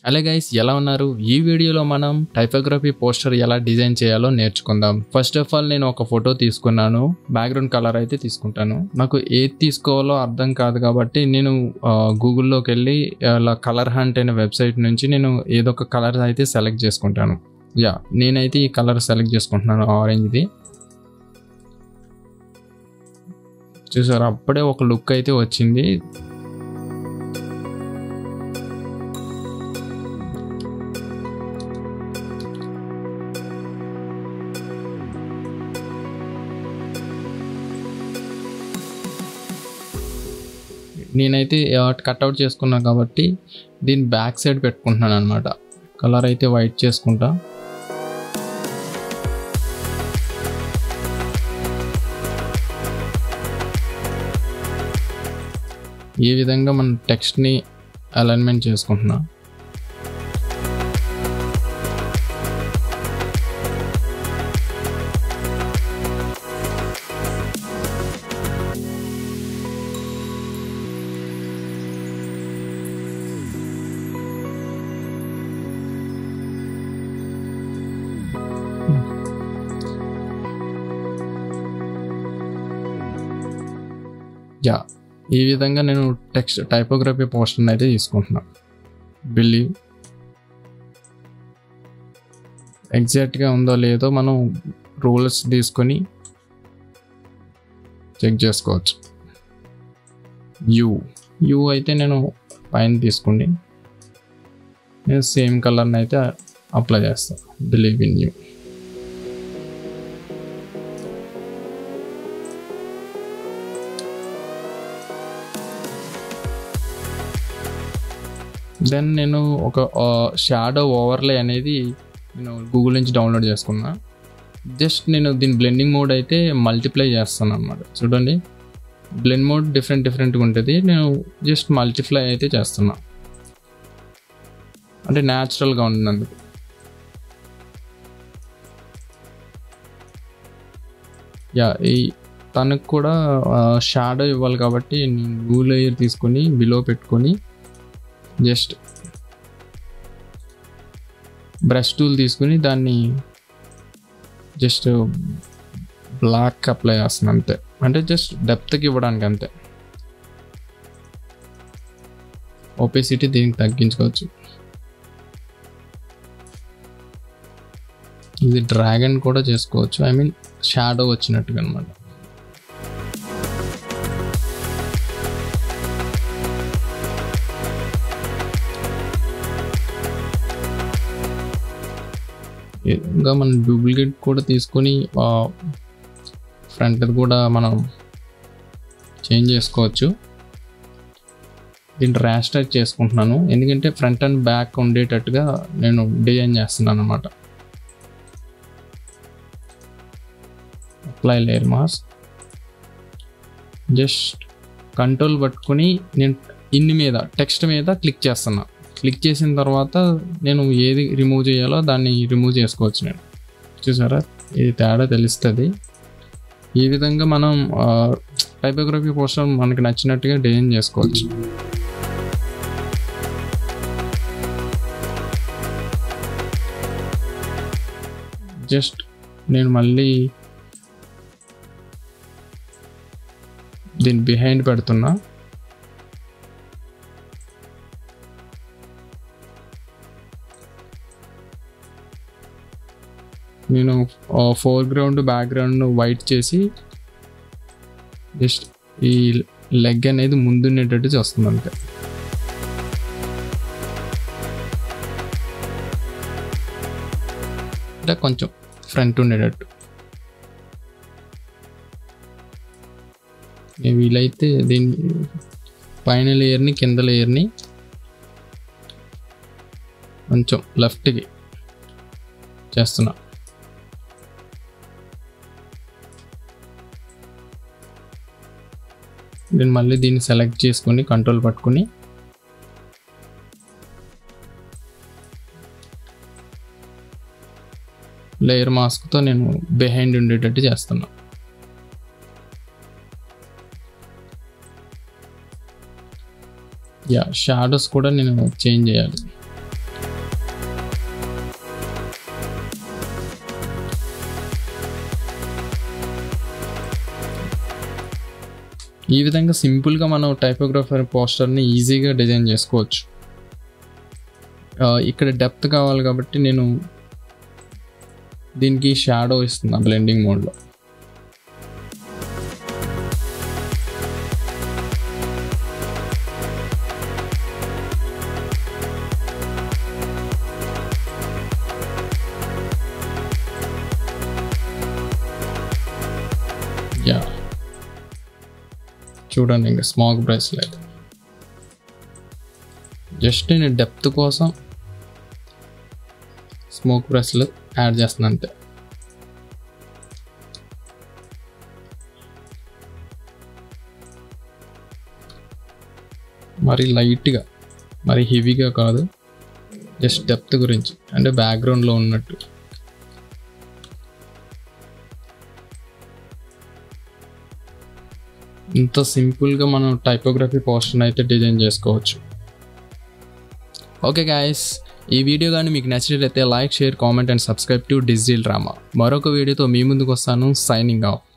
అలా గైస్ ఎలా ఉన్నారు ఈ వీడియోలో మనం టైపోగ్రఫీ పోస్టర్ ఎలా డిజైన్ చేయాలో నేర్చుకుందాం ఫస్ట్ ఆఫ్ ఆల్ నేను ఒక ఫోటో తీసుకున్నాను బ్యాక్గ్రౌండ్ కలర్ అయితే తీసుకుంటాను నాకు ఏది తీసుకోవాలో అర్థం కాదు కాబట్టి నేను ఆ, గూగుల్లోకి వెళ్ళి అలా కలర్ హంట్ అనే వెబ్సైట్ నుంచి నేను ఏదో ఒక కలర్ అయితే సెలెక్ట్ చేసుకుంటాను యా నేనైతే ఈ కలర్ సెలెక్ట్ చేసుకుంటున్నాను ఆరెంజ్ది చూసారు అప్పుడే ఒక లుక్ అయితే వచ్చింది నేనైతే కట్అవుట్ చేసుకున్నాను కాబట్టి దీని బ్యాక్ సైడ్ పెట్టుకుంటున్నాను అనమాట కలర్ అయితే వైట్ చేసుకుంటా ఈ విధంగా మన టెక్స్ట్ని అలైన్మెంట్ చేసుకుంటున్నా యా ఈ విధంగా నేను టెక్స్ట్ టైపోగ్రఫీ పోస్టర్ని అయితే తీసుకుంటున్నా బిలీవ్ ఎగ్జాక్ట్గా ఉందో లేదో మనం రూల్స్ తీసుకొని చెక్ చేసుకోవచ్చు యూ యూ అయితే నేను పైన తీసుకుని నేను సేమ్ కలర్ని అయితే అప్లై చేస్తాను బిలీవ్ ఇన్ యూ దెన్ నేను ఒక షాడో ఓవర్లే అనేది నేను గూగుల్ నుంచి డౌన్లోడ్ చేసుకున్నా జస్ట్ నేను దీని బ్లెండింగ్ మోడ్ అయితే మల్టిప్లై చేస్తాను అనమాట చూడండి బ్లెండ్ మోడ్ డిఫరెంట్ డిఫరెంట్గా ఉంటుంది నేను జస్ట్ మల్టిప్లై అయితే చేస్తున్నా అంటే న్యాచురల్గా ఉన్నందుకు యా ఈ తనకు కూడా షాడో ఇవ్వాలి కాబట్టి నేను బ్లూ లేయర్ తీసుకొని బిలో పెట్టుకొని జస్ట్ బ్రష్ టూల్ తీసుకుని దాన్ని జస్ట్ బ్లాక్ అప్లై చేస్తున్నాను అంతే అంటే జస్ట్ డెప్త్కి ఇవ్వడానికి అంతే ఓపెసిటీ దీనికి తగ్గించుకోవచ్చు ఇది డ్రాగన్ కూడా చేసుకోవచ్చు ఐ మీన్ షాడో వచ్చినట్టుగా అనమాట ఇంకా మనం డూప్లికేట్ కూడా తీసుకొని ఫ్రంట్ కూడా మనం చేంజ్ చేసుకోవచ్చు దీన్ని ర్యాస్టర్ చేసుకుంటున్నాను ఎందుకంటే ఫ్రంట్ అండ్ బ్యాక్ ఉండేటట్టుగా నేను డిజైన్ చేస్తున్నాను అనమాట apply layer mask just control పట్టుకొని నేను ఇన్ని మీద టెక్స్ట్ మీద క్లిక్ చేస్తున్నా క్లిక్ చేసిన తర్వాత నేను ఏది రిమూవ్ చేయాలో దాన్ని రిమూవ్ చేసుకోవచ్చు నేను చూసారా ఇది తేడా తెలుస్తుంది ఈ విధంగా మనం టైపోగ్రఫీ పోస్టర్ మనకి నచ్చినట్టుగా డిజైన్ చేసుకోవచ్చు జస్ట్ నేను మళ్ళీ దీని బిహైండ్ పెడుతున్నా నేను ఫోర్ గ్రౌండ్ బ్యాక్గ్రౌండ్ వైట్ చేసి జస్ట్ ఈ లెగ్ అనేది ముందుండేటట్టు చేస్తుంది అంతే అంటే కొంచెం ఫ్రంట్ ఉండేటట్టు వీలైతే దీన్ని పైన లేయర్ని కింద లేయర్ని కొంచెం లెఫ్ట్కి చేస్తున్నా నేను మళ్ళీ దీన్ని సెలెక్ట్ చేసుకొని కంట్రోల్ పట్టుకొని లేయర్ మాస్క్తో నేను బిహైండ్ ఉండేటట్టు చేస్తున్నా యా షాడోస్ కూడా నేను చేంజ్ చేయాలి ఈ విధంగా సింపుల్గా మనం టైపోగ్రఫర్ పోస్టర్ని ఈజీగా డిజైన్ చేసుకోవచ్చు ఆ, ఇక్కడ డెప్త్ కావాలి కాబట్టి నేను దీనికి షాడో ఇస్తున్నా బ్లెండింగ్ మోడ్లో యా చూడండి ఇంకా స్మాక్ బ్రేస్లెట్ జస్ట్ నేను డెప్త్ కోసం స్మోక్ బ్రష్లెట్ యాడ్ చేస్తున్నాను అంతే మరి లైట్గా మరి హెవీగా కాదు జస్ట్ డెప్త్ గురించి అంటే బ్యాక్గ్రౌండ్లో ఉన్నట్టు ఇంత సింపుల్గా మనం టైపోగ్రఫీ పోస్టర్ని అయితే డిజైన్ చేసుకోవచ్చు ఓకే గాయస్ ఈ వీడియో కానీ మీకు నచ్చినట్లయితే like share comment and subscribe to digital drama మరొక వీడియోతో మీ ముందుకు వస్తాను సైనింగ్ ఆఫ్